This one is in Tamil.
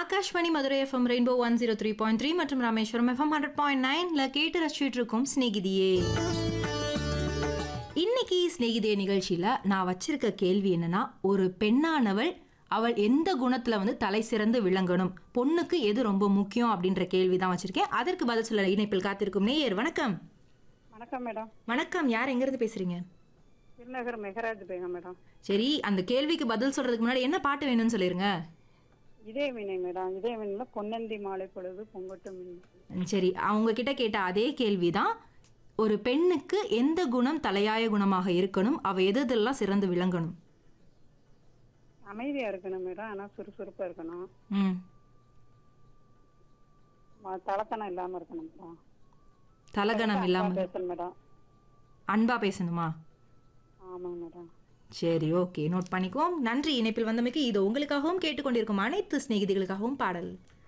Akashvani Madurai FM rainbow one zero three point three மற்றும் ராமேஸ்வரம் எஃப்எம் ஹண்ட்ரட் பாயிண்ட் நைன்ல கேட்டு ரசிச்சுட்டு இருக்கோம் ஸ்நேகிதியே இன்னைக்கு ஸ்நேகிதியே நிகழ்ச்சியில நான் வச்சிருக்க கேள்வி என்னன்னா ஒரு பெண்ணானவள் அவள் எந்த குணத்துல வந்து தலை சிறந்து விளங்கணும் பொண்ணுக்கு எது ரொம்ப முக்கியம் அப்படின்ற கேள்வி தான் வச்சிருக்கேன் அதற்கு பதில் சொல்ல இணைப்பில் காத்திருக்கும் நேயர் வணக்கம் வணக்கம் மேடம் வணக்கம் யார் எங்கிருந்து பேசுறீங்க திருநகர் மெகராஜ் பேகம் மேடம் சரி அந்த கேள்விக்கு பதில் சொல்றதுக்கு முன்னாடி என்ன பாட்டு வேணும்னு சொல்லிருங்க இதே மீனை மேடம் இதே மீன்ல பொன்னந்தி மாலை பொழுது பொங்கட்டு மீன் ம், சரி அவங்க கிட்ட கேட்ட அதே கேள்விதான் ஒரு பெண்ணுக்கு எந்த குணம் தலையாய குணமாக இருக்கணும் அவ எது எதெல்லாம் சிறந்து விளங்கணும் அமைதியா இருக்கணும் மேடம் ஆனா சுறுசுறுப்பா இருக்கணும் ம் ம- தலக்கணம் இல்லாம இருக்கணும் மேடம் தலகணம் இல்லாம பேசணும் மேடம் அன்பா பேசணுமா ஆமாங்க மேடம் சரி ஓகே நோட் பண்ணிக்குவோம் நன்றி இணைப்பில் வந்தமைக்கு இது உங்களுக்காகவும் கேட்டுக்கொண்டிருக்கும் அனைத்து சிநேகிதிகளுக்காகவும் பாடல்